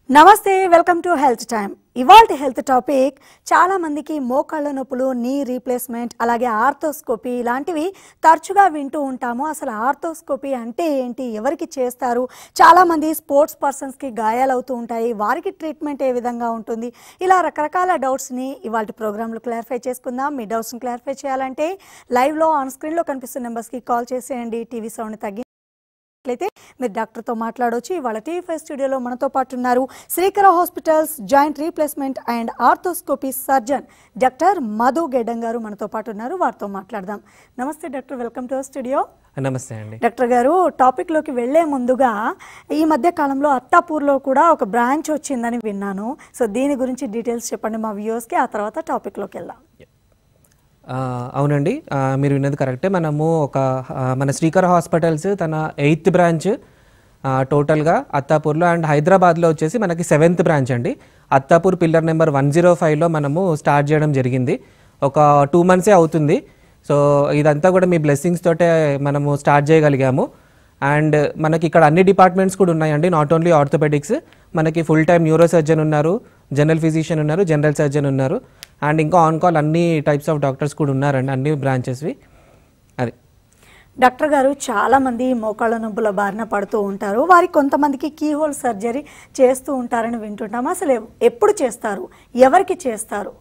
నమస్తే welcome to health time ఇవాల్టి health topic చాలా మందికి మోకాళ్ళ నొప్పులు నీ రీప్లేస్మెంట్ అలాగే ఆర్థోస్కోపీ ఇలాంటివి తరచుగా వింటూ ఉంటాము అసలు ఆర్థోస్కోపీ అంటే ఏంటి ఎవరికి చేస్తారు చాలా మంది స్పోర్ట్స్ పర్సన్స్కి గాయాలు అవుతూ ఉంటాయి వారికి ట్రీట్మెంట్ ఏ విధంగా ఉంటుంది ఇలా రకరకాల డౌట్స్ని ఇవాళ ప్రోగ్రాంలో క్లారిఫై చేసుకుందాం మీ డౌట్స్ని క్లారిఫై చేయాలంటే లైవ్లో ఆన్ స్క్రీన్లో కనిపిస్తున్న నెంబర్స్కి కాల్ చేసేయండి టీవీ సౌండ్ తగ్గి అయితే మీరు డాక్టర్తో మాట్లాడవచ్చు ఇవాళ టీవీ ఫైవ్ స్టూడియోలో మనతో పాటు ఉన్నారు Srikara hospitals joint replacement and arthroscopy surgeon doctor Madhu Geddam garu మనతో పాటు ఉన్నారు వారితో మాట్లాడదాం నమస్తే డాక్టర్ వెల్కమ్ టు స్టూడియో నమస్తే అండి డాక్టర్ గారు టాపిక్లోకి వెళ్లే ముందుగా ఈ మధ్య కాలంలో అత్తాపూర్లో కూడా ఒక బ్రాంచ్ వచ్చిందని విన్నాను సో దీని గురించి డీటెయిల్స్ చెప్పండి మా వ్యూవర్స్కి ఆ తర్వాత టాపిక్లోకి వెళ్దాం ఆ, అవునండి ఆ, మీరు విన్నది కరెక్టే మనము ఒక ఆ, మన శ్రీకర్ హాస్పిటల్స్ తన ఎయిత్ బ్రాంచ్ టోటల్గా అత్తాపూర్లో అండ్ హైదరాబాద్లో వచ్చేసి మనకి సెవెంత్ బ్రాంచ్ అండి Attapur pillar number one zero ఫైవ్లో మనము స్టార్ట్ చేయడం జరిగింది ఒక టూ మంత్సే అవుతుంది సో ఇదంతా కూడా మీ బ్లెస్సింగ్స్ తోటే మనము స్టార్ట్ చేయగలిగాము అండ్ మనకి ఇక్కడ అన్ని డిపార్ట్మెంట్స్ కూడా ఉన్నాయండి నాట్ ఓన్లీ ఆర్థోపెడిక్స్ మనకి ఫుల్ టైం న్యూరో సర్జన్ ఉన్నారు జనరల్ ఫిజిషియన్ ఉన్నారు జనరల్ సర్జన్ ఉన్నారు అండ్ ఇంకా ఆన్ కాల్ అన్ని టైప్స్ ఆఫ్ డాక్టర్స్ కూడా ఉన్నారండి అన్ని బ్రాంచెస్వి అది డాక్టర్ గారు చాలా మంది మోకాళ్ళ నొప్పుల బారిన పడుతూ ఉంటారు వారికి కొంతమందికి కీ హోల్ సర్జరీ చేస్తూ ఉంటారని వింటుంటాం అసలు ఎవ్- ఎప్పుడు చేస్తారు ఎవరికి చేస్తారు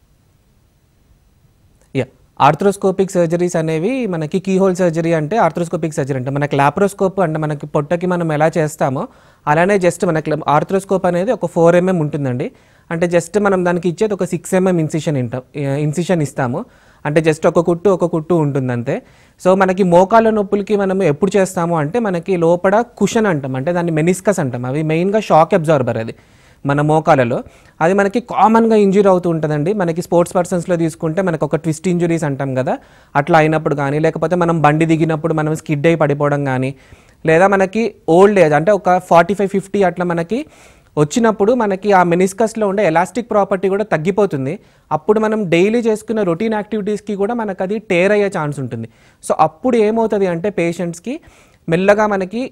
యా ఆర్థ్రోస్కోపిక్ సర్జరీస్ అనేవి మనకి కీ హోల్ సర్జరీ అంటే ఆర్థ్రోస్కోపిక్ సర్జరీ అంటే మనకి లాప్రోస్కోప్ అంటే మనకి పొట్టకి మనం ఎలా చేస్తామో అలానే జస్ట్ మనకి ఆర్థ్రోస్కోప్ అనేది ఒక ఫోర్ ఎంఎం ఉంటుందండి అంటే జస్ట్ మనం దానికి ఇచ్చేది ఒక సిక్స్ ఎంఎం ఇన్సిషన్ ఇంటాం ఇన్సిషన్ ఇస్తాము అంటే జస్ట్ ఒక కుట్టు ఒక కుట్టు ఉంటుంది అంతే సో మనకి మోకాళ్ళ నొప్పులకి మనం ఎప్పుడు చేస్తాము అంటే మనకి లోపల కుషన్ అంటాం అంటే దాన్ని మెనిస్కస్ అంటాం అవి మెయిన్గా షాక్ అబ్జార్బర్ అది మన మోకాలలో అది మనకి కామన్గా ఇంజురీ అవుతూ ఉంటుందండి మనకి స్పోర్ట్స్ పర్సన్స్లో తీసుకుంటే మనకు ఒక ట్విస్ట్ ఇంజురీస్ అంటాం కదా అట్లా అయినప్పుడు కానీ లేకపోతే మనం బండి దిగినప్పుడు మనం స్కిడ్ అయి పడిపోవడం కానీ లేదా మనకి ఓల్డ్ ఏజ్ అంటే ఒక ఫార్టీ ఫైవ్ ఫిఫ్టీ అట్లా మనకి వచ్చినప్పుడు మనకి ఆ మెనిస్కస్లో ఉండే ఎలాస్టిక్ ప్రాపర్టీ కూడా తగ్గిపోతుంది అప్పుడు మనం డైలీ చేసుకున్న రొటీన్ యాక్టివిటీస్కి కూడా మనకు అది టేర్ అయ్యే ఛాన్స్ ఉంటుంది సో అప్పుడు ఏమవుతుంది అంటే పేషెంట్స్కి మెల్లగా మనకి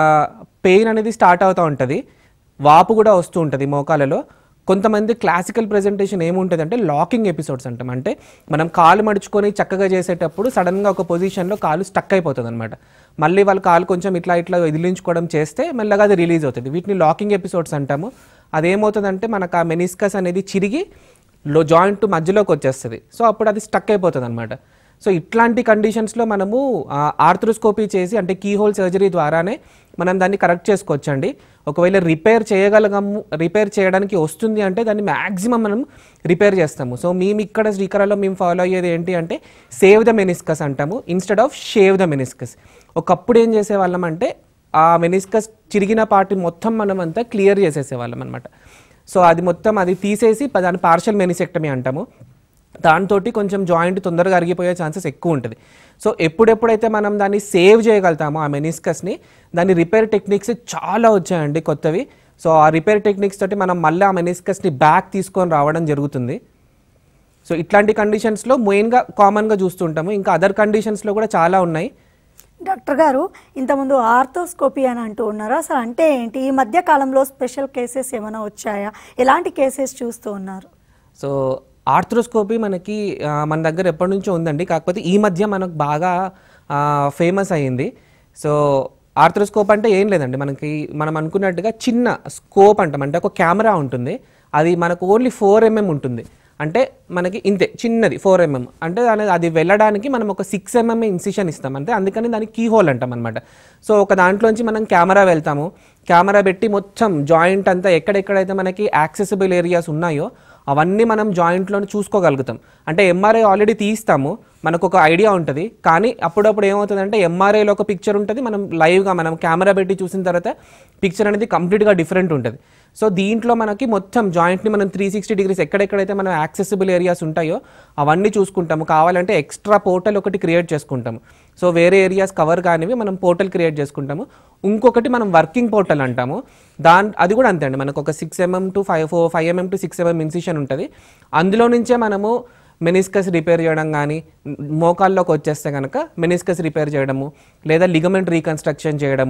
పెయిన్ అనేది స్టార్ట్ అవుతూ ఉంటుంది వాపు కూడా వస్తూ ఉంటుంది మోకాలలో కొంతమంది క్లాసికల్ ప్రెజెంటేషన్ ఏముంటుంది అంటే లాకింగ్ ఎపిసోడ్స్ అంటాం అంటే మనం కాలు మడుచుకొని చక్కగా చేసేటప్పుడు సడన్గా ఒక పొజిషన్లో కాలు స్టక్ అయిపోతుంది అనమాట మళ్ళీ వాళ్ళ కాలు కొంచెం ఇట్లా ఇట్లా వదిలించుకోవడం చేస్తే మెల్లగా అది రిలీజ్ అవుతుంది వీటిని లాకింగ్ ఎపిసోడ్స్ అంటాము అదేమవుతుందంటే మనకు ఆ మెనిస్కస్ అనేది చిరిగి లో జాయింట్ మధ్యలోకి వచ్చేస్తుంది సో అప్పుడు అది స్టక్ అయిపోతుంది అనమాట సో ఇట్లాంటి కండిషన్స్లో మనము ఆర్థ్రోస్కోపీ చేసి అంటే కీ హోల్ సర్జరీ ద్వారానే మనం దాన్ని కరెక్ట్ చేసుకోవచ్చండి ఒకవేళ రిపేర్ చేయగలగము రిపేర్ చేయడానికి వస్తుంది అంటే దాన్ని మ్యాక్సిమం మనం రిపేర్ చేస్తాము సో మేము ఇక్కడ శ్రీకరలో మేము ఫాలో అయ్యేది ఏంటి అంటే సేవ్ ద మెనిస్కస్ అంటాము instead of shave the meniscus ఒకప్పుడు ఏం చేసేవాళ్ళం అంటే ఆ మెనిస్కస్ చిరిగిన పార్ట్ మొత్తం మనం అంతా క్లియర్ చేసేసేవాళ్ళం అనమాట సో అది మొత్తం అది తీసేసి ప- దాన్ని పార్షల్ మెనిసెక్టమీ అంటాము దాంతో కొంచెం జాయింట్ తొందరగా అరిగిపోయే ఛాన్సెస్ ఎక్కువ ఉంటుంది సో ఎప్పుడెప్పుడైతే మనం దాన్ని సేవ్ చేయగలుగుతామో ఆ మెనిస్కస్ని దాని రిపేర్ టెక్నిక్స్ చాలా వచ్చాయండి కొత్తవి సో ఆ రిపేర్ టెక్నిక్స్ తోటి మనం మళ్ళీ ఆ మెనిస్కస్ని బ్యాక్ తీసుకొని రావడం జరుగుతుంది సో ఇట్లాంటి కండిషన్స్లో మెయిన్గా కామన్గా చూస్తుంటాము ఇంకా అదర్ కండిషన్స్లో కూడా చాలా ఉన్నాయి డాక్టర్ గారు ఇంతకుముందు ఆర్థోస్కోపీ అని అంటూ ఉన్నారు అసలు అంటే ఏంటి ఈ మధ్య కాలంలో స్పెషల్ కేసెస్ ఏమైనా వచ్చాయా ఎలాంటి కేసెస్ చూస్తూ ఉన్నారు సో ఆర్థ్రోస్కోపీ మనకి ఆ, మన దగ్గర ఎప్పటి నుంచో ఉందండి కాకపోతే ఈ మధ్య మనకు బాగా ఫేమస్ అయ్యింది సో ఆర్థ్రోస్కోప్ అంటే ఏం లేదండి మనకి మనం అనుకున్నట్టుగా చిన్న స్కోప్ అంటాం అంటే ఒక కెమెరా ఉంటుంది అది మనకు ఓన్లీ ఫోర్ ఎంఎం ఉంటుంది అంటే మనకి ఇంతే చిన్నది ఫోర్ ఎంఎం అంటే దాని- అది వెళ్ళడానికి మనం ఒక సిక్స్ ఎంఎం ఇన్సిషన్ ఇస్తాం అంటే అందుకని దానికి కీ హోల్ అంటాం అనమాట సో ఒక దాంట్లోంచి మనం కెమెరా వెళ్తాము కెమెరా పెట్టి మొత్తం జాయింట్ అంతా ఎక్కడెక్కడైతే మనకి యాక్సెసిబుల్ ఏరియాస్ ఉన్నాయో అవన్నీ మనం జాయింట్లో చూసుకోగలుగుతాం అంటే ఎంఆర్ఐ ఆల్రెడీ తీస్తాము మనకు ఒక ఐడియా ఉంటుంది కానీ అప్పుడప్పుడు ఏమవుతుందంటే ఎంఆర్ఐలో ఒక పిక్చర్ ఉంటుంది మనం లైవ్గా మనం కెమెరా పెట్టి చూసిన తర్వాత పిక్చర్ అనేది కంప్లీట్గా డిఫరెంట్ ఉంటుంది సో దీంట్లో మనకి మొత్తం జాయింట్ని మనం త్రీ సిక్స్టీ డిగ్రీస్ ఎక్కడెక్కడైతే మనం యాక్సెసిబుల్ ఏరియాస్ ఉంటాయో అవన్నీ చూసుకుంటాము కావాలంటే ఎక్స్ట్రా పోర్టల్ ఒకటి క్రియేట్ చేసుకుంటాము సో వేరే ఏరియాస్ కవర్ కానివి మనం పోర్టల్ క్రియేట్ చేసుకుంటాము ఇంకొకటి మనం వర్కింగ్ పోర్టల్ అంటాము దాని అది కూడా అంతే అండి మనకు ఒక six mm to five four five mm to six mm incision ఉంటుంది అందులో నుంచే మనము మెనిస్కస్ రిపేర్ చేయడం కానీ మోకాల్లోకి వచ్చేస్తే కనుక మెనిస్కస్ రిపేర్ చేయడము లేదా లిగమెంట్ రీకన్స్ట్రక్షన్ చేయడము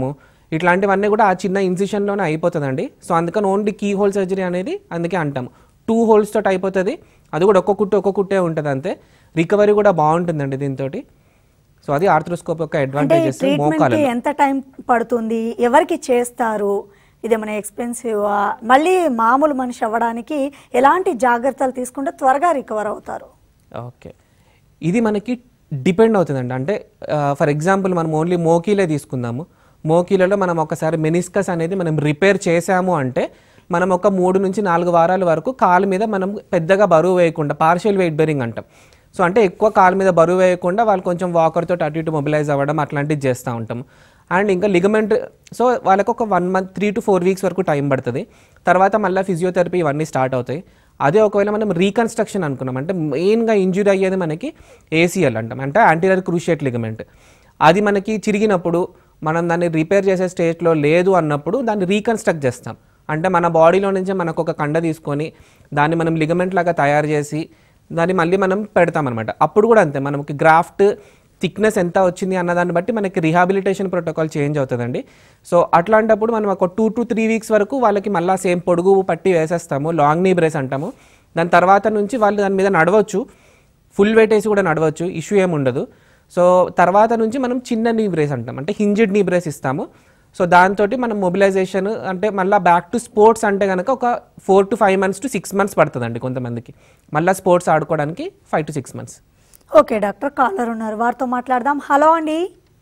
ఇట్లాంటివన్నీ కూడా ఆ చిన్న ఇన్సిషన్లోనే అయిపోతుందండి సో అందుకని ఓన్లీ కీ హోల్ సర్జరీ అనేది అందుకే అంటాము టూ హోల్స్ తోటి అయిపోతుంది అది కూడా ఒక్క కుట్టు ఒక్క కుట్టే ఉంటుంది అంతే రికవరీ కూడా బాగుంటుందండి దీంతో సో అది ఆర్థ్రోస్కోప్ యొక్క అంటే అడ్వాంటేజెస్ ట్రీట్మెంట్ మోకాలు కి ఎంత టైం పడుతుంది ఎవరికి చేస్తారు ఇదేమైనా ఎక్స్పెన్సివ్ మళ్ళీ మామూలు మనిషి అవ్వడానికి ఎలాంటి జాగ్రత్తలు తీసుకుంటే త్వరగా రికవర్ అవుతారు ఓకే ఇది మనకి డిపెండ్ అవుతుందండి అంటే ఫర్ ఎగ్జాంపుల్ మనం ఓన్లీ మోకీలే తీసుకుందాము మోకీలలో మనం ఒకసారి మెనిస్కస్ అనేది మనం రిపేర్ చేసాము అంటే మనం ఒక మూడు నుంచి నాలుగు వారాల వరకు కాలు మీద మనం పెద్దగా బరువు వేయకుండా పార్షియల్ వెయిట్ బెరింగ్ అంటాం సో అంటే ఎక్కువ కాలు మీద బరువు వేయకుండా వాళ్ళు కొంచెం వాకర్తో అటు ఇటు మొబిలైజ్ అవ్వడం అట్లాంటివి చేస్తూ ఉంటాం అండ్ ఇంకా లిగమెంట్ సో వాళ్ళకి ఒక one month three to four weeks వరకు టైం పడుతుంది తర్వాత మళ్ళీ ఫిజియోథెరపీ ఇవన్నీ స్టార్ట్ అవుతాయి అదే ఒకవేళ మనం రీకన్స్ట్రక్షన్ అనుకున్నాం అంటే మెయిన్గా ఇంజురీ అయ్యేది మనకి ఏసీఎల్ అంటాం అంటే యాంటీరియర్ క్రూషియేట్ లిగమెంట్ అది మనకి చిరిగినప్పుడు మనం దాన్ని రిపేర్ చేసే స్టేజ్లో లేదు అన్నప్పుడు దాన్ని రీకన్స్ట్రక్ట్ చేస్తాం అంటే మన బాడీలో నుంచి మనకు ఒక కండ తీసుకొని దాన్ని మనం లిగమెంట్ లాగా తయారు చేసి దాన్ని మళ్ళీ మనం పెడతాం అనమాట అప్పుడు కూడా అంతే మనకి గ్రాఫ్ట్ థిక్నెస్ ఎంత వచ్చింది అన్న దాన్ని బట్టి మనకి రిహాబిలిటేషన్ ప్రోటోకాల్ చేంజ్ అవుతుందండి సో అట్లాంటప్పుడు మనం ఒక టూ టు త్రీ వీక్స్ వరకు వాళ్ళకి మళ్ళీ సేమ్ పొడుగు పట్టి వేసేస్తాము లాంగ్ నీ బ్రేస్ అంటాము దాని తర్వాత నుంచి వాళ్ళు దాని మీద నడవచ్చు ఫుల్ వెయిట్ వేసి కూడా నడవచ్చు ఇష్యూ ఏమి ఉండదు సో తర్వాత నుంచి మనం చిన్న నీ బ్రేస్ అంటాం అంటే హింజిడ్ నీ బ్రేస్ ఇస్తాము సో దాంతో మనం మొబిలైజేషన్ అంటే మళ్ళీ బ్యాక్ టు స్పోర్ట్స్ అంటే కనుక ఒక four to five months to six months పడుతుందండి కొంతమందికి మళ్ళీ స్పోర్ట్స్ ఆడుకోవడానికి five to six months okay doctor caller ఉన్నారు వారితో మాట్లాడదాం హలో అండి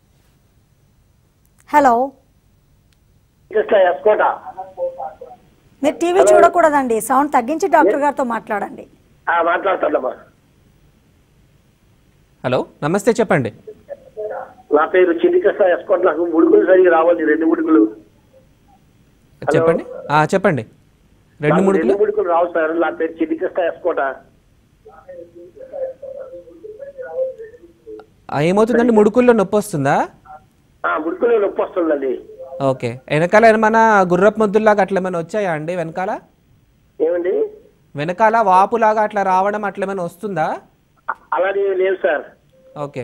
హలో కృష్ణ ఎస్కోట మీరు టీవీ చూడకూడదండి సౌండ్ తగ్గించి డాక్టర్ గారితో మాట్లాడండి ఆ, మాట్లాడుతున్నామ్మా హలో నమస్తే చెప్పండి నా పేరు చిన్ని కృష్ణ ఎస్కోట నాకు ముడుగులు సరిగా రావాలి రెండు ముడుగులు చెప్పండి ఆ, చెప్పండి రెండు నాకు ముడుకులు రెండు ముడుగులు రావు సార్ నా పేరు చిన్ని కృష్ణ ఎస్కోట ఆ, ఏమవుతుందండి ముడుకుల్లో నొప్పి వస్తుందా ఆ ముడుకులో నొప్పి వస్తుందండి ఓకే వెనకాల ఏమైనా గుర్రపు ముద్దుల్లాగా అట్లా ఏమైనా వచ్చాయా అండి వెనకాల ఏమండి వెనకాల వాపులాగా అట్లా రావడం అట్లా ఏమైనా వస్తుందా అ- అలానే లేదు సార్ ఓకే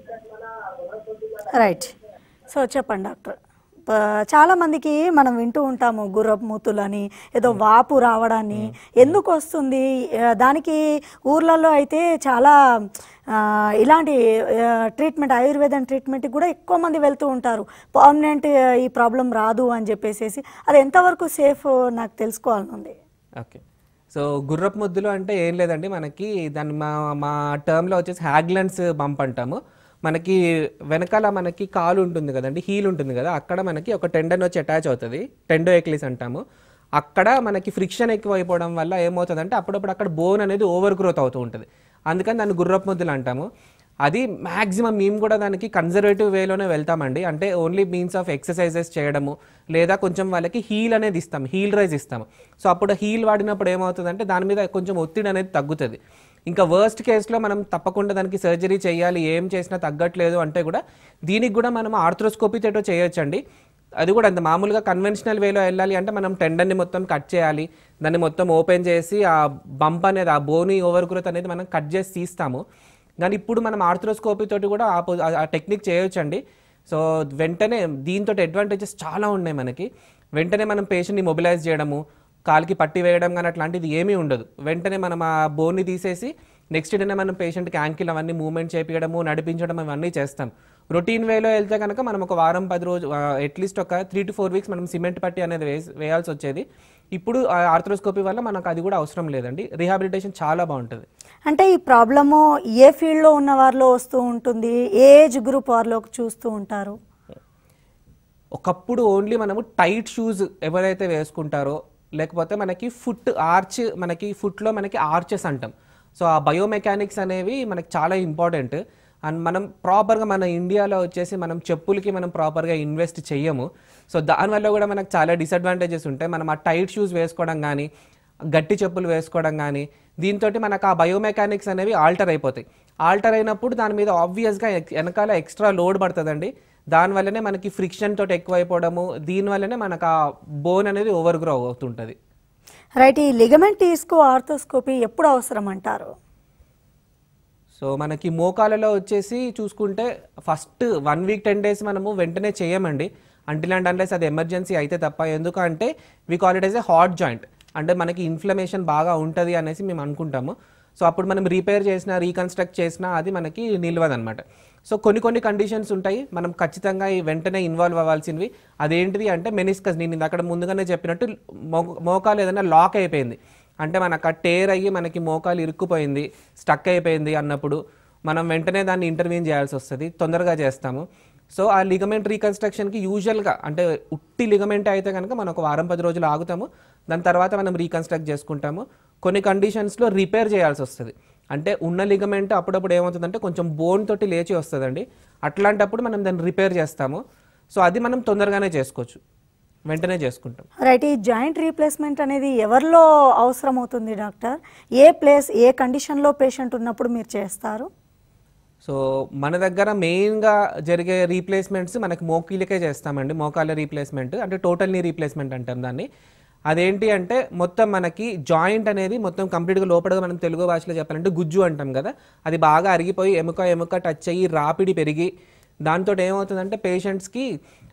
రైట్ సో చెప్పండి డాక్టర్ ప- చాలా మందికి మనం వింటూ ఉంటాము గుర్రపు మూతులని ఏదో వాపు రావడాన్ని ఎందుకు వస్తుంది ఆ, దానికి ఊర్లలో అయితే చాలా ఆ, ఇలాంటి ట్రీట్మెంట్ ఆయుర్వేదం ట్రీట్మెంట్కి కూడా ఎక్కువ మంది వెళ్తూ ఉంటారు పర్మనెంట్ ఈ ప్రాబ్లం రాదు అని చెప్పేసి అది ఎంతవరకు సేఫ్ నాకు తెలుసుకోవాలని ఉంది ఓకే సో గుర్రపు ముద్దులు అంటే ఏం లేదండి మనకి దాన్ని మా మా టర్మ్లో వచ్చేసి హ్యాగ్లెండ్స్ బంప్ అంటాము మనకి వెనకాల మనకి కాలు ఉంటుంది కదండి హీల్ ఉంటుంది కదా అక్కడ మనకి ఒక టెండన్ వచ్చి అటాచ్ అవుతుంది టెండో ఎక్లిస్ అంటాము అక్కడ మనకి ఫ్రిక్షన్ ఎక్కువ అయిపోవడం వల్ల ఏమవుతుందంటే అప్పుడప్పుడు అక్కడ బోన్ అనేది ఓవర్ గ్రోత్ అవుతూ ఉంటుంది అందుకని దాన్ని గుర్రపు ముద్దులు అంటాము అది మ్యాక్సిమం మేము కూడా దానికి కన్జర్వేటివ్ వేలోనే వెళ్తామండి అంటే ఓన్లీ మీన్స్ ఆఫ్ ఎక్సర్సైజెస్ చేయడము లేదా కొంచెం వాళ్ళకి హీల్ అనేది ఇస్తాం హీల్ రైజ్ ఇస్తాము సో అప్పుడు హీల్ వాడినప్పుడు ఏమవుతుందంటే దాని మీద కొంచెం ఒత్తిడి అనేది తగ్గుతుంది ఇంకా వర్స్ట్ కేసులో మనం తప్పకుండా దానికి సర్జరీ చేయాలి ఏం చేసినా తగ్గట్లేదు అంటే కూడా దీనికి కూడా మనం ఆర్థ్రోస్కోపీ తోటో చేయొచ్చండి అది కూడా అంత మామూలుగా కన్వెన్షనల్ వేలో వెళ్ళాలి అంటే మనం టెండన్ని మొత్తం కట్ చేయాలి దాన్ని మొత్తం ఓపెన్ చేసి ఆ బంప్ అనేది ఆ బోని ఓవర్ గ్రోత్ అనేది మనం కట్ చేసి తీస్తాము కానీ ఇప్పుడు మనం ఆర్థ్రోస్కోపీ తోటి కూడా ఆ పొ- ఆ టెక్నిక్ చేయొచ్చండి సో వెంటనే దీంతో అడ్వాంటేజెస్ చాలా ఉన్నాయి మనకి వెంటనే మనం పేషెంట్ని మొబిలైజ్ చేయడము కాలికి పట్టి వేయడం కానీ అట్లాంటిది ఏమీ ఉండదు వెంటనే మనం ఆ బోన్ని తీసేసి నెక్స్ట్ డేనే మనం పేషెంట్కి యాంకిల్ అవన్నీ మూవ్మెంట్ చేపించడము నడిపించడం అవన్నీ చేస్తాం రొటీన్ వేలో వెళ్తే కనుక మనం ఒక వారం పది రోజు అట్లీస్ట్ ఒక త్రీ టు ఫోర్ వీక్స్ మనం సిమెంట్ పట్టి అనేది వేసి వేయాల్సి వచ్చేది ఇప్పుడు ఆర్థ్రోస్కోపీ వల్ల మనకు అది కూడా అవసరం లేదండి రీహాబిలిటేషన్ చాలా బాగుంటుంది అంటే ఈ ప్రాబ్లము ఏ ఫీల్డ్లో ఉన్న వారిలో వస్తూ ఉంటుంది ఏ ఏజ్ గ్రూప్ వారిలో చూస్తూ ఉంటారు ఒకప్పుడు ఓన్లీ మనము టైట్ షూస్ ఎవరైతే వేసుకుంటారో లేకపోతే మనకి ఫుట్ ఆర్చ్ మనకి ఫుట్లో మనకి ఆర్చెస్ అంటాం సో ఆ బయోమెకానిక్స్ అనేవి మనకి చాలా ఇంపార్టెంట్ అండ్ మనం ప్రాపర్గా మన ఇండియాలో వచ్చేసి మనం చెప్పులకి మనం ప్రాపర్గా ఇన్వెస్ట్ చెయ్యము సో దానివల్ల కూడా మనకు చాలా డిసడ్వాంటేజెస్ ఉంటాయి మనం ఆ టైట్ షూస్ వేసుకోవడం కానీ గట్టి చెప్పులు వేసుకోవడం కానీ దీంతో మనకు ఆ బయోమెకానిక్స్ అనేవి ఆల్టర్ అయిపోతాయి ఆల్టర్ అయినప్పుడు దాని మీద ఆబ్వియస్గా వెనకాల ఎక్స్ట్రా లోడ్ పడుతుందండి దానివల్లనే మనకి ఫ్రిక్షన్ తోటి ఎక్కువ అయిపోవడము దీనివల్లనే మనకు ఆ బోన్ అనేది ఓవర్ గ్రో అవుతుంటుంది రైట్ ఈ లిగమెంట్ తీసుకు ఆర్థోస్కోపీ ఎప్పుడు అవసరం అంటారు సో మనకి మోకాలలో వచ్చేసి చూసుకుంటే first one week ten days మనము వెంటనే చేయమండి అంటిల్ అండ్ అన్లెస్ అది ఎమర్జెన్సీ అయితే తప్ప ఎందుకంటే we call it as a hot joint అంటే మనకి ఇన్ఫ్లమేషన్ బాగా ఉంటుంది అనేసి మేము అనుకుంటాము సో అప్పుడు మనం రిపేర్ చేసినా రీకన్స్ట్రక్ట్ చేసినా అది మనకి నిలవదన్నమాట సో కొన్ని కొన్ని కండిషన్స్ ఉంటాయి మనం ఖచ్చితంగా ఈ వెంటనే ఇన్వాల్వ్ అవ్వాల్సినవి అదేంటిది అంటే మెనిస్కస్ నేను ఇది అక్కడ ముందుగానే చెప్పినట్టు మో- మోకాలు ఏదైనా లాక్ అయిపోయింది అంటే మనకు ఆ టేర్ అయ్యి మనకి మోకాలు ఇరుక్కుపోయింది స్టక్ అయిపోయింది అన్నప్పుడు మనం వెంటనే దాన్ని ఇంటర్వ్యూన్ చేయాల్సి వస్తుంది తొందరగా చేస్తాము సో ఆ లిగమెంట్ రీకన్స్ట్రక్షన్కి యూజువల్గా అంటే ఉట్టి లిగమెంట్ అయితే కనుక మనం ఒక వారం పది రోజులు ఆగుతాము దాని తర్వాత మనం రీకన్స్ట్రక్ట్ చేసుకుంటాము కొన్ని కండిషన్స్లో రిపేర్ చేయాల్సి వస్తుంది అంటే ఉన్న లిగమెంట్ అప్పుడప్పుడు ఏమవుతుందంటే కొంచెం బోన్ తోటి లేచి వస్తుందండి అట్లాంటప్పుడు మనం దాన్ని రిపేర్ చేస్తాము సో అది మనం తొందరగానే చేసుకోవచ్చు వెంటనే చేసుకుంటాం రైట్ ఈ జాయింట్ రీప్లేస్మెంట్ అనేది ఎవరిలో అవసరం అవుతుంది డాక్టర్ ఏ ప్లేస్ ఏ కండిషన్లో పేషెంట్ ఉన్నప్పుడు మీరు చేస్తారు సో మన దగ్గర మెయిన్గా జరిగే రీప్లేస్మెంట్స్ మనకి మోకీలకే చేస్తామండి మోకాళ్ళ రీప్లేస్మెంట్ అంటే టోటల్ నీ రీప్లేస్మెంట్ అంటాం దాన్ని అదేంటి అంటే మొత్తం మనకి జాయింట్ అనేది మొత్తం కంప్లీట్గా లోపలగా మనం తెలుగు భాషలో చెప్పాలంటే గుజ్జు అంటాం కదా అది బాగా అరిగిపోయి ఎముక ఎముక టచ్ అయ్యి రాపిడి పెరిగి దాంతో ఏమవుతుందంటే పేషెంట్స్కి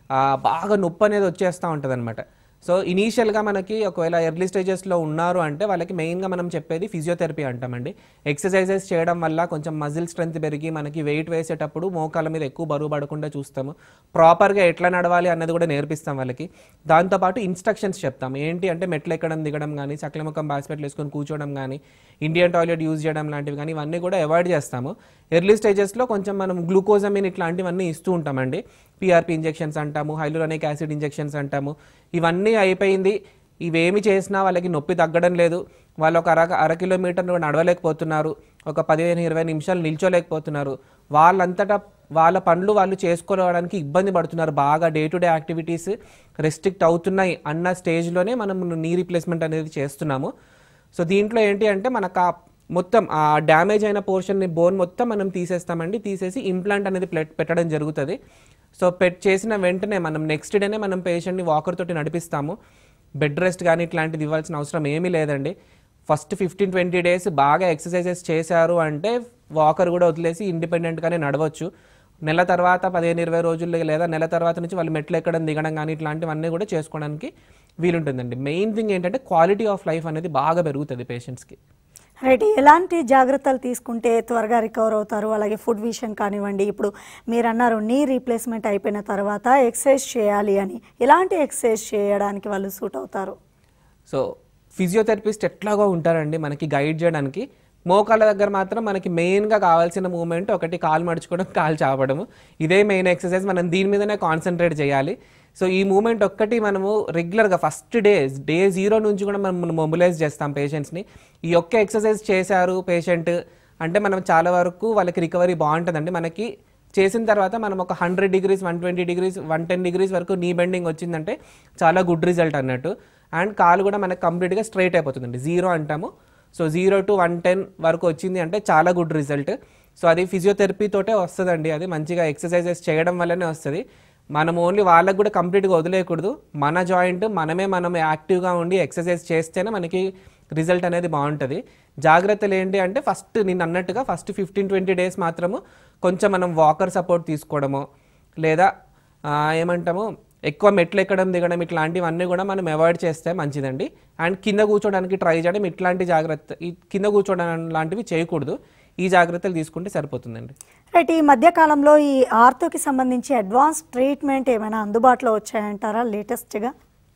బాగా నొప్పి అనేది వచ్చేస్తూ ఉంటుంది అనమాట సో ఇనీషియల్గా మనకి ఒకవేళ ఎర్లీ స్టేజెస్లో ఉన్నారు అంటే వాళ్ళకి మెయిన్గా మనం చెప్పేది ఫిజియోథెరపీ అంటామండి ఎక్సర్సైజెస్ చేయడం వల్ల కొంచెం మజిల్ స్ట్రెంత్ పెరిగి మనకి వెయిట్ వేసేటప్పుడు మోకాల మీద ఎక్కువ బరువు పడకుండా చూస్తాము ప్రాపర్గా ఎట్లా నడవాలి అన్నది కూడా నేర్పిస్తాం వాళ్ళకి దాంతోపాటు ఇన్స్ట్రక్షన్స్ చెప్తాం ఏంటి అంటే మెట్లు ఎక్కడం దిగడం కానీ చక్లముఖం బాస్పెట్లు వేసుకొని కూర్చోవడం కానీ ఇండియన్ టాయిలెట్ యూజ్ చేయడం లాంటివి కానీ ఇవన్నీ కూడా అవాయిడ్ చేస్తాము ఎర్లీ స్టేజెస్లో కొంచెం మనం గ్లూకోజమిన్ ఇట్లాంటివన్నీ ఇస్తూ ఉంటామండి పిఆర్పి ఇంజెక్షన్స్ అంటాము హైలోరోనిక్ యాసిడ్ ఇంజెక్షన్స్ అంటాము ఇవన్నీ అయిపోయింది ఇవేమి చేసినా వాళ్ళకి నొప్పి తగ్గడం లేదు వాళ్ళు ఒక అర అర కిలోమీటర్ నడవలేకపోతున్నారు ఒక పదిహేను ఇరవై నిమిషాలు నిల్చోలేకపోతున్నారు వాళ్ళంతటా వాళ్ళ పనులు వాళ్ళు చేసుకోవడానికి ఇబ్బంది పడుతున్నారు బాగా day to day activities restrict అవుతున్నాయి అన్న స్టేజ్లోనే మనం నీ రీప్లేస్మెంట్ అనేది చేస్తున్నాము సో దీంట్లో ఏంటి అంటే మనకు ఆ మొత్తం ఆ డ్యామేజ్ అయిన పోర్షన్ని బోన్ మొత్తం మనం తీసేస్తామండి తీసేసి ఇంప్లాంట్ అనేది ప్లెట్ పెట్టడం జరుగుతుంది సో పెట్ చేసిన వెంటనే మనం నెక్స్ట్ డేనే మనం పేషెంట్ని వాకర్ తోటి నడిపిస్తాము బెడ్ రెస్ట్ కానీ ఇట్లాంటిది ఇవ్వాల్సిన అవసరం ఏమీ లేదండి ఫస్ట్ ఫిఫ్టీన్ ట్వంటీ డేస్ బాగా ఎక్సర్సైజెస్ చేశారు అంటే వాకర్ కూడా వదిలేసి ఇండిపెండెంట్గానే నడవచ్చు నెల తర్వాత పదిహేను ఇరవై రోజుల్లో లేదా నెల తర్వాత నుంచి వాళ్ళు మెట్లు ఎక్కడం దిగడం కానీ ఇట్లాంటివన్నీ కూడా చేసుకోవడానికి వీలుంటుందండి మెయిన్ థింగ్ ఏంటంటే క్వాలిటీ ఆఫ్ లైఫ్ అనేది బాగా పెరుగుతుంది పేషెంట్స్కి రైట్ ఎలాంటి జాగ్రత్తలు తీసుకుంటే త్వరగా రికవర్ అవుతారు అలాగే ఫుడ్ విషయం కానివ్వండి ఇప్పుడు మీరు అన్నారు నీ రీప్లేస్మెంట్ అయిపోయిన తర్వాత ఎక్సర్సైజ్ చేయాలి అని ఎలాంటి ఎక్సర్సైజ్ చేయడానికి వాళ్ళు సూట్ అవుతారు సో ఫిజియోథెరపిస్ట్ ఎట్లాగో ఉంటారండి మనకి గైడ్ చేయడానికి మోకాళ్ళ దగ్గర మాత్రం మనకి మెయిన్గా కావాల్సిన మూమెంట్ ఒకటి కాలు మడుచుకోవడం కాలు చాపడము ఇదే మెయిన్ ఎక్సర్సైజ్ మనం దీని మీదనే కాన్సన్ట్రేట్ చేయాలి సో ఈ మూమెంట్ ఒక్కటి మనము రెగ్యులర్గా ఫస్ట్ డే డే జీరో నుంచి కూడా మనం మొబిలైజ్ చేస్తాం పేషెంట్స్ని ఈ ఒక్క ఎక్సర్సైజ్ చేశారు పేషెంట్ అంటే మనం చాలా వరకు వాళ్ళకి రికవరీ బాగుంటుందండి మనకి చేసిన తర్వాత మనం ఒక hundred degrees one twenty degrees one ten degrees వరకు నీ బెండింగ్ వచ్చిందంటే చాలా గుడ్ రిజల్ట్ అన్నట్టు అండ్ కాలు కూడా మనకి కంప్లీట్గా స్ట్రైట్ అయిపోతుందండి జీరో అంటాము so zero to one ten వరకు వచ్చింది అంటే చాలా గుడ్ రిజల్ట్ సో అది ఫిజియోథెరపీ తోటే వస్తుందండి అది మంచిగా ఎక్సర్సైజెస్ చేయడం వల్లనే వస్తుంది మనం ఓన్లీ వాళ్ళకు కూడా కంప్లీట్గా వదిలేయకూడదు మన జాయింట్ మనమే మనం యాక్టివ్గా ఉండి ఎక్సర్సైజ్ చేస్తేనే మనకి రిజల్ట్ అనేది బాగుంటుంది జాగ్రత్తలు ఏంటి అంటే ఫస్ట్ నేను అన్నట్టుగా ఫస్ట్ ఫిఫ్టీన్ ట్వంటీ డేస్ మాత్రము కొంచెం మనం వాకర్ సపోర్ట్ తీసుకోవడమో లేదా ఆ, ఏమంటాము ఎక్కువ మెట్లు ఎక్కడం దిగడం ఇట్లాంటివన్నీ కూడా మనం అవాయిడ్ చేస్తే మంచిదండి అండ్ కింద కూర్చోడానికి ట్రై చేయడం ఇట్లాంటి జాగ్రత్త ఈ కింద కూర్చోవడం లాంటివి చేయకూడదు ఈ జాగ్రత్తలు తీసుకుంటే సరిపోతుందండి రైట్ ఈ మధ్య కాలంలో ఈ ఆర్థోకి సంబంధించి అడ్వాన్స్ ట్రీట్మెంట్ ఏమైనా అందుబాటులో వచ్చాయంటారా లేటెస్ట్గా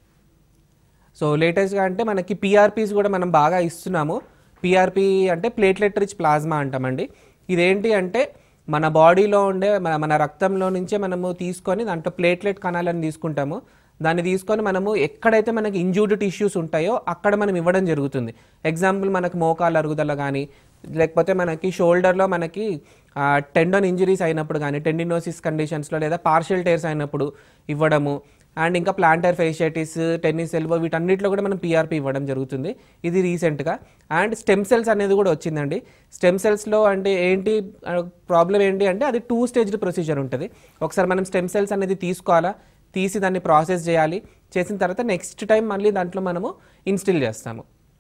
సో లేటెస్ట్గా అంటే మనకి పిఆర్పీస్ కూడా మనం బాగా ఇస్తున్నాము పిఆర్పి అంటే ప్లేట్లెట్ రిచ్ ప్లాజ్మా అంటామండి ఇదేంటి అంటే మన బాడీలో ఉండే మన మన రక్తంలో నుంచే మనము తీసుకొని దాంట్లో ప్లేట్లెట్ కణాలను తీసుకుంటాము దాన్ని తీసుకొని మనము ఎక్కడైతే మనకి ఇంజూర్డ్ టిష్యూస్ ఉంటాయో అక్కడ మనం ఇవ్వడం జరుగుతుంది ఎగ్జాంపుల్ మనకు మోకాలు అరుగుదల కానీ లేకపోతే మనకి షోల్డర్లో మనకి టెండన్ ఇంజరీస్ అయినప్పుడు కానీ టెండినోసిస్ కండిషన్స్లో లేదా పార్షియల్ టేర్స్ అయినప్పుడు ఇవ్వడము అండ్ ఇంకా ప్లాంటర్ ఫేషియటిస్ టెన్నిస్ ఎల్బో వీటన్నిటిలో కూడా మనం పీఆర్పీ ఇవ్వడం జరుగుతుంది ఇది రీసెంట్గా అండ్ స్టెమ్ సెల్స్ అనేది కూడా వచ్చిందండి స్టెమ్ సెల్స్లో అంటే ఏంటి ప్రాబ్లం ఏంటి అంటే అది టూ స్టేజ్డ్ ప్రొసీజర్ ఉంటుంది ఒకసారి మనం స్టెమ్ సెల్స్ అనేది తీసుకోవాలా తీసి దాన్ని ప్రాసెస్ చేయాలి చేసిన తర్వాత నెక్స్ట్ టైం మళ్ళీ దాంట్లో మనము ఇన్స్టిల్ చేస్తాము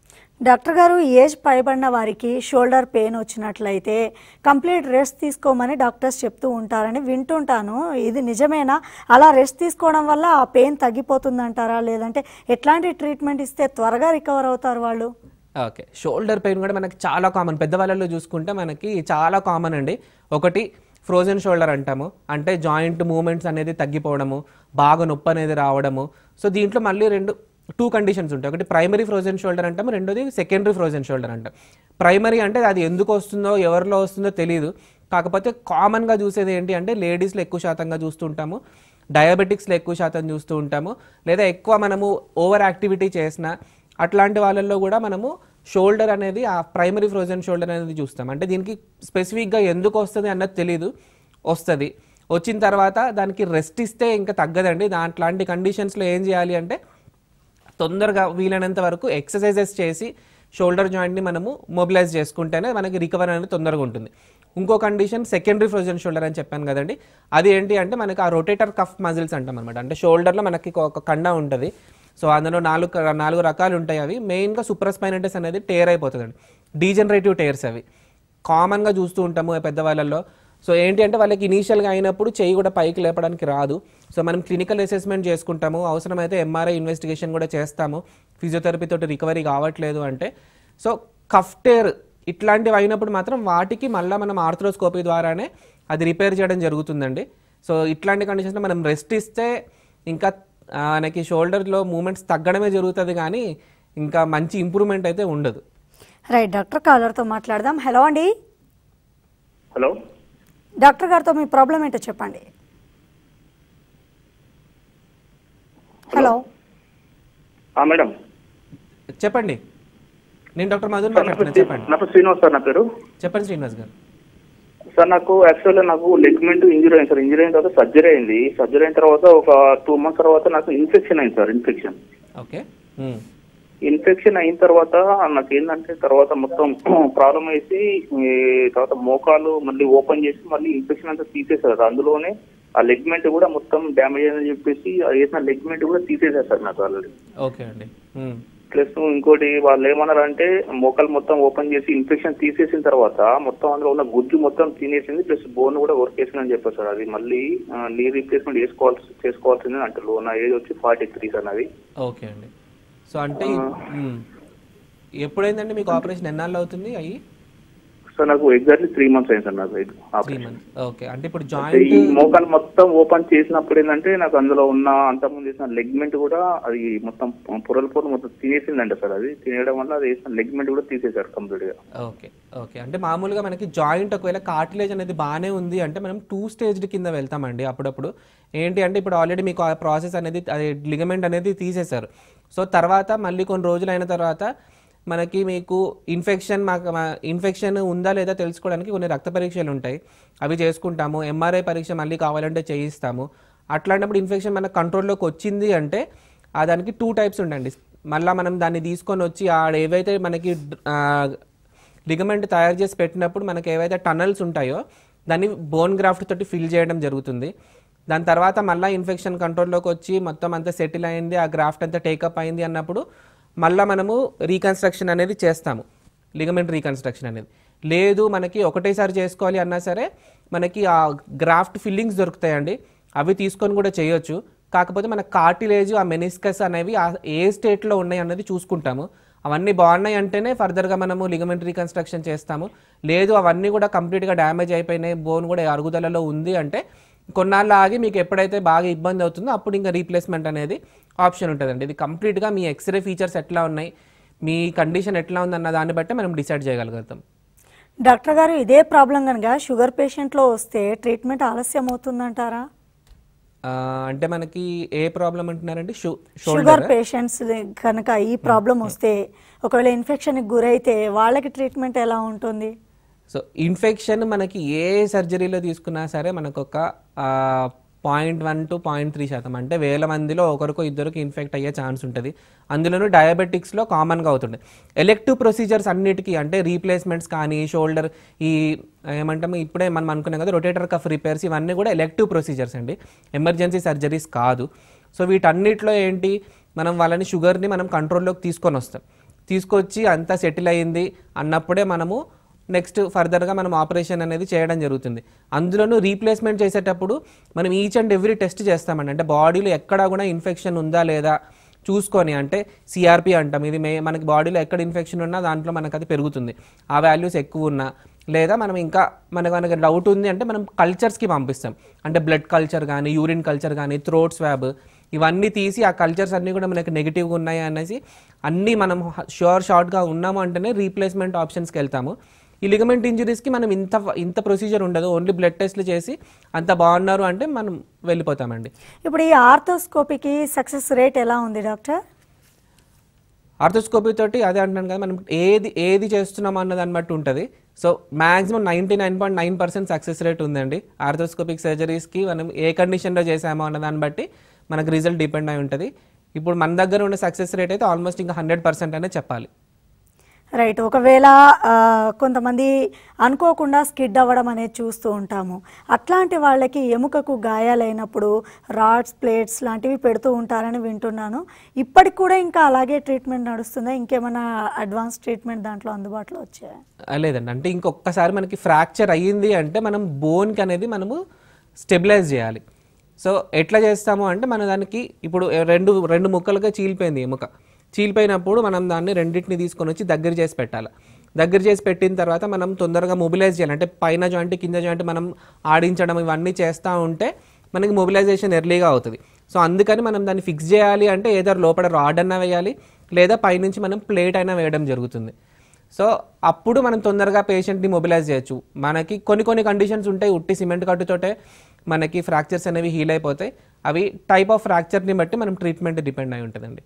డాక్టర్ గారు ఏజ్ పైబడిన వారికి షోల్డర్ పెయిన్ వచ్చినట్లయితే కంప్లీట్ రెస్ట్ తీసుకోమని డాక్టర్స్ చెప్తూ ఉంటారని వింటుంటాను ఇది నిజమేనా అలా రెస్ట్ తీసుకోవడం వల్ల ఆ పెయిన్ తగ్గిపోతుందంటారా లేదంటే ఎట్లాంటి ట్రీట్మెంట్ ఇస్తే త్వరగా రికవర్ అవుతారు వాళ్ళు ఓకే షోల్డర్ పెయిన్ కూడా మనకి చాలా కామన్ పెద్దవాళ్ళలో చూసుకుంటే మనకి చాలా కామన్ అండి ఒకటి ఫ్రోజన్ షోల్డర్ అంటాము అంటే జాయింట్ మూమెంట్స్ అనేది తగ్గిపోవడము బాగా నొప్పి అనేది రావడము సో దీంట్లో మళ్ళీ రెండు టూ కండిషన్స్ ఉంటాయి ఒకటి ప్రైమరీ ఫ్రోజన్ షోల్డర్ అంటాము రెండోది సెకండరీ ఫ్రోజన్ షోల్డర్ అంటాం ప్రైమరీ అంటే అది ఎందుకు వస్తుందో ఎవరిలో వస్తుందో తెలియదు కాకపోతే కామన్గా చూసేది ఏంటి అంటే లేడీస్లో ఎక్కువ శాతంగా చూస్తుంటాము డయాబెటిక్స్లో ఎక్కువ శాతం చూస్తూ ఉంటాము లేదా ఎక్కువ మనము ఓవర్ యాక్టివిటీ చేసిన అట్లాంటి వాళ్ళల్లో కూడా మనము షోల్డర్ అనేది ఆ ప్రైమరీ ఫ్రోజన్ షోల్డర్ అనేది చూస్తాం అంటే దీనికి స్పెసిఫిక్గా ఎందుకు వస్తుంది అన్నది తెలియదు వస్తుంది వచ్చిన తర్వాత దానికి రెస్ట్ ఇస్తే ఇంకా తగ్గదండి దాంట్లాంటి కండిషన్స్లో ఏం చేయాలి అంటే తొందరగా వీలైనంత వరకు ఎక్సర్సైజెస్ చేసి షోల్డర్ జాయింట్ని మనము మొబిలైజ్ చేసుకుంటేనే మనకి రికవర్ అనేది తొందరగా ఉంటుంది ఇంకో కండిషన్ సెకండరీ ఫ్రోజన్ షోల్డర్ అని చెప్పాను కదండి అది ఏంటి అంటే మనకి ఆ రొటేటర్ కఫ్ మజిల్స్ అంటాం అనమాట అంటే షోల్డర్లో మనకి ఒక కండ ఉంటుంది సో అందులో నాలుగు నాలుగు రకాలు ఉంటాయి అవి మెయిన్గా సూపర్స్పైనటిస్ అనేది టేర్ అయిపోతుందండి డీజనరేటివ్ టేర్స్ అవి కామన్గా చూస్తూ ఉంటాము పెద్దవాళ్ళల్లో సో ఏంటి అంటే వాళ్ళకి ఇనీషియల్గా అయినప్పుడు చెయ్యి కూడా పైకి లేపడానికి రాదు సో మనం క్లినికల్ అసెస్మెంట్ చేసుకుంటాము అవసరమైతే ఎంఆర్ఐ ఇన్వెస్టిగేషన్ కూడా చేస్తాము ఫిజియోథెరపీ తోటి రికవరీ కావట్లేదు అంటే సో కఫ్టేర్ ఇట్లాంటివి అయినప్పుడు మాత్రం వాటికి మళ్ళీ మనం ఆర్థ్రోస్కోపీ ద్వారానే అది రిపేర్ చేయడం జరుగుతుందండి సో ఇట్లాంటి కండిషన్స్లో మనం రెస్ట్ ఇస్తే ఇంకా ఆ, మనకి షోల్డర్లో మూమెంట్స్ తగ్గడమే జరుగుతుంది కానీ ఇంకా మంచి ఇంప్రూవ్మెంట్ అయితే ఉండదు రైట్ డాక్టర్ కాలర్తో మాట్లాడదాం హలో అండి హలో డాక్టర్ గారితో మీ ప్రాబ్లం ఏంటో చెప్పండి హలో ఆ, మేడం చెప్పండి నేను డాక్టర్ మధుర్ మాట్లాడుతున్నాను చెప్పండి నా పేరు శ్రీనివాస్ సార్ నా పేరు చెప్పండి శ్రీనివాస్ గారు సార్ నాకు యాక్చువల్గా నాకు లెగ్మెంట్ ఇంజరీ అయింది సార్ ఇంజరీ అయిన తర్వాత సర్జరీ అయింది సర్జరీ అయిన తర్వాత ఒక టూ మంత్స్ తర్వాత నాకు ఇన్ఫెక్షన్ అయింది sir infection okay um. Infection అయిన తర్వాత నాకు ఏంటంటే తర్వాత మొత్తం ప్రాబ్లం వేసి ఈ తర్వాత మోకాలు మళ్ళీ ఓపెన్ చేసి మళ్ళీ ఇన్ఫెక్షన్ అంతా తీసేశారు అందులోనే ఆ లెగ్మెంట్ కూడా మొత్తం డ్యామేజ్ అయిందని చెప్పేసి ఆ వేసిన లెగ్మెంట్ కూడా తీసేశారు సార్ నాకు ఆల్రెడీ ఓకే అండి ఉమ్. ప్లస్ ఇంకోటి వాళ్ళు ఏమన్నారంటే మోకాలు మొత్తం ఓపెన్ చేసి ఇన్ఫెక్షన్ తీసేసిన తర్వాత మొత్తం అందులో ఉన్న గుజ్జు మొత్తం తినేసింది ప్లస్ బోన్ కూడా వర్కేసిందని చెప్పారు సార్ అది మళ్ళీ ఆ, నీ రీప్లేస్మెంట్ చేసుకోవాల్సి చేసుకోవాల్సింది అంటారు నా ఏజ్ వచ్చి ఫార్టీ త్రీ సార్ నాది ఓకే అండి సో అంటే ఉమ్. ఎప్పుడైందండి మీకు ఆపరేషన్ ఎన్నాళ్ళు అవుతుంది అయ్యి సార్ నాకు ఎగ్జాక్ట్లీ త్రీ మంత్స్ అయింది సార్ నాకు ఇది త్రీ ఆపరేషన్ మంత్స్ ఓకే అంటే ఇప్పుడు ఈ జాయింట్ మోకాలు మొత్తం ఓపెన్ చేసినప్పుడు ఏంటంటే నాకు అందులో ఉన్న అంతకుముందు చేసిన లెగ్మెంట్ కూడా అది మొత్తం పొరలు పొరలు మొత్తం తినేసిందంట సార్ అది తినేయడం వల్ల అది వేసిన లెగ్మెంట్ కూడా తీసేశారు కంప్లీట్ గా ఓకే ఓకే అంటే మామూలుగా మనకి జాయింట్ ఒకవేళ కార్టిలేజ్ అనేది బాగానే ఉంది అంటే మనం టూ స్టేజ్డ్ కింద వెళ్తామండి అప్పుడప్పుడు ఏంటి అంటే ఇప్పుడు ఆల్రెడీ మీకు ఆ ప్రాసెస్ అనేది అది లిగమెంట్ అనేది తీసేశారు సో తర్వాత మళ్ళీ కొన్ని రోజులు అయిన తర్వాత మనకి మీకు ఇన్ఫెక్షన్ మాకు ఇన్ఫెక్షన్ ఉందా లేదా తెలుసుకోవడానికి కొన్ని రక్త పరీక్షలు ఉంటాయి అవి చేసుకుంటాము ఎంఆర్ఐ పరీక్ష మళ్ళీ కావాలంటే చేయిస్తాము అట్లాంటప్పుడు ఇన్ఫెక్షన్ మన కంట్రోల్లోకి వచ్చింది అంటే ఆ దానికి టూ టైప్స్ ఉండండి మళ్ళీ మనం దాన్ని తీసుకొని వచ్చి ఆడ ఏవైతే మనకి ఆ, లిగమెంట్ తయారు చేసి పెట్టినప్పుడు మనకి ఏవైతే టనల్స్ ఉంటాయో దాన్ని బోన్ గ్రాఫ్ట్ తోటి ఫిల్ చేయడం జరుగుతుంది దాని తర్వాత మళ్ళీ ఇన్ఫెక్షన్ కంట్రోల్లోకి వచ్చి మొత్తం అంతా సెటిల్ అయింది ఆ గ్రాఫ్ట్ అంతా టేకప్ అయింది అన్నప్పుడు మళ్ళీ మనము రీకన్స్ట్రక్షన్ అనేది చేస్తాము లిగమెంట్ రీకన్స్ట్రక్షన్ అనేది లేదు మనకి ఒకటేసారి చేసుకోవాలి అన్నా సరే మనకి ఆ గ్రాఫ్ట్ ఫిల్లింగ్స్ దొరుకుతాయండి అవి తీసుకొని కూడా చేయొచ్చు కాకపోతే మన కార్టిలేజ్ ఆ మెనిస్కస్ అనేవి ఆ ఏ స్టేట్లో ఉన్నాయి అన్నది చూసుకుంటాము అవన్నీ బాగున్నాయి అంటేనే ఫర్దర్గా మనము లిగమెంట్ రీకన్స్ట్రక్షన్ చేస్తాము లేదు అవన్నీ కూడా కంప్లీట్గా డ్యామేజ్ అయిపోయినాయి బోన్ కూడా అరుగుదలలో ఉంది అంటే కొన్నాళ్ళు ఆగి మీకు ఎప్పుడైతే బాగా ఇబ్బంది అవుతుందో అప్పుడు ఇంకా రీప్లేస్మెంట్ అనేది ఆప్షన్ ఉంటుందండి ఇది కంప్లీట్గా మీ ఎక్స్రే ఫీచర్స్ ఎట్లా ఉన్నాయి మీ కండిషన్ ఎట్లా ఉందన్న దాన్ని బట్టి మనం డిసైడ్ చేయగలుగుతాం డాక్టర్ గారు ఇదే ప్రాబ్లం కనుక షుగర్ పేషెంట్లో వస్తే ట్రీట్మెంట్ ఆలస్యం అవుతుందంటారా ఆ, అంటే మనకి ఏ ప్రాబ్లం అంటున్నారండి షు షుగర్ షోల్డర్ పేషెంట్స్ కనుక ఈ ప్రాబ్లం వస్తే ఒకవేళ ఇన్ఫెక్షన్కి గురైతే వాళ్ళకి ట్రీట్మెంట్ ఎలా ఉంటుంది సో ఇన్ఫెక్షన్ మనకి ఏ సర్జరీలో తీసుకున్నా సరే మనకు ఒక point one two point three శాతం అంటే వేల మందిలో ఒకరికో ఇద్దరికి ఇన్ఫెక్ట్ అయ్యే ఛాన్స్ ఉంటుంది అందులోనూ డయాబెటిక్స్లో కామన్గా అవుతుంది ఎలెక్టివ్ ప్రొసీజర్స్ అన్నిటికీ అంటే రీప్లేస్మెంట్స్ కానీ షోల్డర్ ఈ ఏమంటాము ఇప్పుడే మనం అనుకున్నాం కదా రొటేటర్ కఫ్ రిపేర్స్ ఇవన్నీ కూడా ఎలెక్టివ్ ప్రొసీజర్స్ అండి ఎమర్జెన్సీ సర్జరీస్ కాదు సో వీటన్నిటిలో ఏంటి మనం వాళ్ళని షుగర్ని మనం కంట్రోల్లోకి తీసుకొని వస్తాం తీసుకొచ్చి అంతా సెటిల్ అయ్యింది అన్నప్పుడే మనము నెక్స్ట్ ఫర్దర్గా మనం ఆపరేషన్ అనేది చేయడం జరుగుతుంది అందులోనూ రీప్లేస్మెంట్ చేసేటప్పుడు మనం ఈచ్ అండ్ ఎవ్రీ టెస్ట్ చేస్తామండి అంటే బాడీలో ఎక్కడా కూడా ఇన్ఫెక్షన్ ఉందా లేదా చూసుకొని అంటే సిఆర్పి అంటాం ఇది మే మనకి బాడీలో ఎక్కడ ఇన్ఫెక్షన్ ఉన్నా దాంట్లో మనకు అది పెరుగుతుంది ఆ వాల్యూస్ ఎక్కువ ఉన్నా లేదా మనం ఇంకా మనకు మనకి డౌట్ ఉంది అంటే మనం కల్చర్స్కి పంపిస్తాం అంటే బ్లడ్ కల్చర్ కానీ యూరిన్ కల్చర్ కానీ థ్రోట్ స్వాబ్ ఇవన్నీ తీసి ఆ కల్చర్స్ అన్నీ కూడా మనకి నెగిటివ్గా ఉన్నాయి అనేసి అన్నీ మనం షూర్ షార్ట్గా ఉన్నాము అంటేనే రీప్లేస్మెంట్ ఆప్షన్స్కి వెళ్తాము ఈ లిగమెంట్ ఇంజరీస్కి మనం ఇంత ఇంత ప్రొసీజర్ ఉండదు ఓన్లీ బ్లడ్ టెస్ట్లు చేసి అంత బాగున్నారు అంటే మనం వెళ్ళిపోతామండి ఇప్పుడు ఈ ఆర్థోస్కోపీకి సక్సెస్ రేట్ ఎలా ఉంది డాక్టర్ ఆర్థోస్కోపీ తోటి అదే అంటున్నాను కదా మనం ఏది ఏది చేస్తున్నాం అన్న దాన్ని బట్టి ఉంటుంది so maximum ninety nine point nine percent success rate ఉందండి ఆర్థోస్కోపిక్ సర్జరీస్కి మనం ఏ కండిషన్లో చేసామో అన్న దాన్ని బట్టి మనకు రిజల్ట్ డిపెండ్ అయి ఉంటుంది ఇప్పుడు మన దగ్గర ఉన్న సక్సెస్ రేట్ అయితే ఆల్మోస్ట్ ఇంకా హండ్రెడ్ పర్సెంట్ అనే చెప్పాలి రైట్ ఒకవేళ ఆ, కొంతమంది అనుకోకుండా స్కిడ్ అవ్వడం అనేది చూస్తూ ఉంటాము అట్లాంటి వాళ్ళకి ఎముకకు గాయాలైనప్పుడు రాడ్స్ ప్లేట్స్ లాంటివి పెడుతూ ఉంటారని వింటున్నాను ఇప్పటికి కూడా ఇంకా అలాగే ట్రీట్మెంట్ నడుస్తుందా ఇంకేమైనా అడ్వాన్స్ ట్రీట్మెంట్ దాంట్లో అందుబాటులో వచ్చాయా ఆ, లేదండి అంటే ఇంకొకసారి మనకి ఫ్రాక్చర్ అయ్యింది అంటే మనం బోన్కి అనేది మనము స్టెబిలైజ్ చేయాలి సో ఎట్లా చేస్తాము అంటే మన దానికి ఇప్పుడు రెండు రెండు ముక్కలుగా చీలిపోయింది ఎముక చీలిపోయినప్పుడు మనం దాన్ని రెండింటిని తీసుకొని వచ్చి దగ్గర చేసి పెట్టాలి దగ్గర చేసి పెట్టిన తర్వాత మనం తొందరగా మొబిలైజ్ చేయాలి అంటే పైన జాయింట్ కింద జాయింట్ మనం ఆడించడం ఇవన్నీ చేస్తూ ఉంటే మనకి మొబిలైజేషన్ ఎర్లీగా అవుతుంది సో అందుకని మనం దాన్ని ఫిక్స్ చేయాలి అంటే ఏదో లోపల రాడ్ అన్నా వేయాలి లేదా పైనుంచి మనం ప్లేట్ అయినా వేయడం జరుగుతుంది సో అప్పుడు మనం తొందరగా పేషెంట్ని మొబిలైజ్ చేయొచ్చు మనకి కొన్ని కొన్ని కండిషన్స్ ఉంటాయి ఉట్టి సిమెంట్ కట్టుతోటే మనకి ఫ్రాక్చర్స్ అనేవి హీల్ అయిపోతాయి అవి టైప్ ఆఫ్ ఫ్రాక్చర్ని బట్టి మనం ట్రీట్మెంట్ డిపెండ్ అయి ఉంటుందండి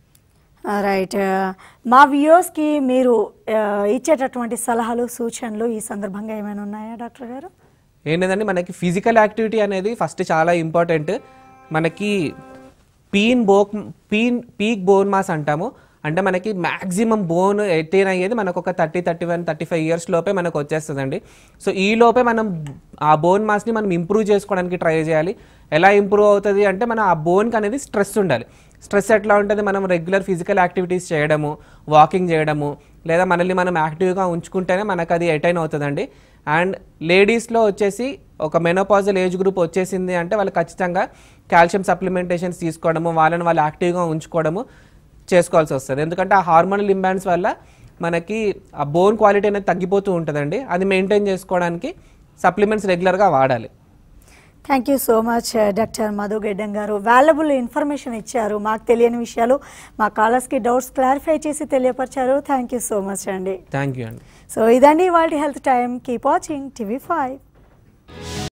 రైట్ మా వ్యూవర్స్కి మీరు ఆ, ఇచ్చేటటువంటి సలహాలు సూచనలు ఈ సందర్భంగా ఏమైనా ఉన్నాయా డాక్టర్ గారు ఏంటంటే మనకి ఫిజికల్ యాక్టివిటీ అనేది ఫస్ట్ చాలా ఇంపార్టెంట్ మనకి పీన్ బోక్ పీన్ పీక్ బోన్ మాస్ అంటాము అంటే మనకి మ్యాక్సిమం బోన్ ఎట్టైన్ అయ్యేది మనకు ఒక thirty thirty one thirty five years లోపే మనకు వచ్చేస్తుందండి సో ఈ లోపే మనం ఆ బోన్ మాస్ని మనం ఇంప్రూవ్ చేసుకోవడానికి ట్రై చేయాలి ఎలా ఇంప్రూవ్ అవుతుంది అంటే మన ఆ బోన్కి అనేది స్ట్రెస్ ఉండాలి స్ట్రెస్ ఎట్లా ఉంటుంది మనం రెగ్యులర్ ఫిజికల్ యాక్టివిటీస్ చేయడము వాకింగ్ చేయడము లేదా మనల్ని మనం యాక్టివ్గా ఉంచుకుంటేనే మనకు అది ఎటైన్ అవుతుందండి అండ్ లేడీస్లో వచ్చేసి ఒక మెనోపాజల్ ఏజ్ గ్రూప్ వచ్చేసింది అంటే వాళ్ళు ఖచ్చితంగా కాల్షియం సప్లిమెంటేషన్స్ తీసుకోవడము వాళ్ళని వాళ్ళు యాక్టివ్గా ఉంచుకోవడము చేసుకోవాల్సి వస్తుంది ఎందుకంటే ఆ హార్మోనల్ ఇంబ్యాలెన్స్ వల్ల మనకి ఆ బోన్ క్వాలిటీ అనేది తగ్గిపోతూ ఉంటుందండి అది మెయింటైన్ చేసుకోవడానికి సప్లిమెంట్స్ రెగ్యులర్గా వాడాలి thank you so much doctor Madhu Geddam గారు వాల్యుబుల్ ఇన్ఫర్మేషన్ ఇచ్చారు మాకు తెలియని విషయాలు మా కాలర్స్కి డౌట్స్ క్లారిఫై చేసి తెలియపరిచారు థ్యాంక్ యూ సో మచ్ అండి థ్యాంక్ యూ అండి సో ఇదండి వాళ్ళ health time keep watching TV five